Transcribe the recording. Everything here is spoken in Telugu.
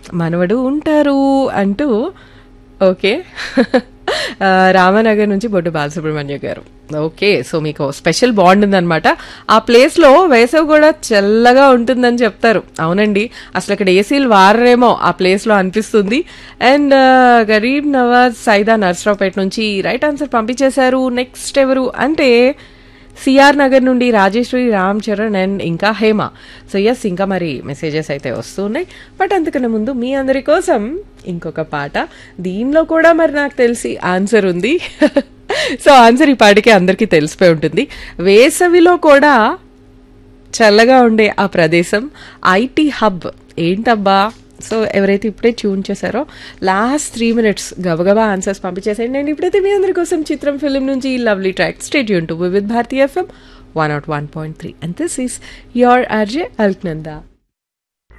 మనవడు ఉంటారు అంటూ ఓకే ఆ, రామనగర్ నుంచి బొడ్డు బాలసుబ్రహ్మణ్య గారు ఓకే సో మీకు స్పెషల్ బాండ్ ఉందన్నమాట ఆ ప్లేస్లో వేసవి కూడా చల్లగా ఉంటుందని చెప్తారు అవునండి అసలు ఇక్కడ ఏసీలు వారరేమో ఆ ప్లేస్లో అనిపిస్తుంది అండ్ గరీబ్ నవాజ్ సైదా నర్సరావుపేట నుంచి రైట్ ఆన్సర్ పంపించేశారు నెక్స్ట్ ఎవరు అంటే సిఆర్ నగర్ నుండి రాజేశ్వరి రామ్ చరణ్ అండ్ ఇంకా హేమ సో ఎస్ ఇంకా మరి మెసేజెస్ అయితే వస్తున్నాయి బట్ అంతకన్నా ముందు మీ అందరి కోసం ఇంకొక పాట దీనిలో కూడా మరి నాకు తెలిసి ఆన్సర్ ఉంది సో ఆన్సర్ ఈ పాటికి అందరికీ తెలిసిపోయి ఉంటుంది వేసవిలో కూడా చల్లగా ఉండే ఆ ప్రదేశం ఐటీ హబ్ ఏంటబ్బా సో ఎవరైతే ఇప్పుడే ట్యూన్ చేశారో లాస్ట్ త్రీ మినిట్స్ గబగబా ఆన్సర్స్ పంపించేసేయండి నేను ఇప్పుడైతే మీ అందరి కోసం చిత్రం ఫిలిం నుంచి ఈ లవ్లీ ట్రాక్ స్టేట్ యూన్ to with Bharati FM one out one point three and this is your RJ Alaknanda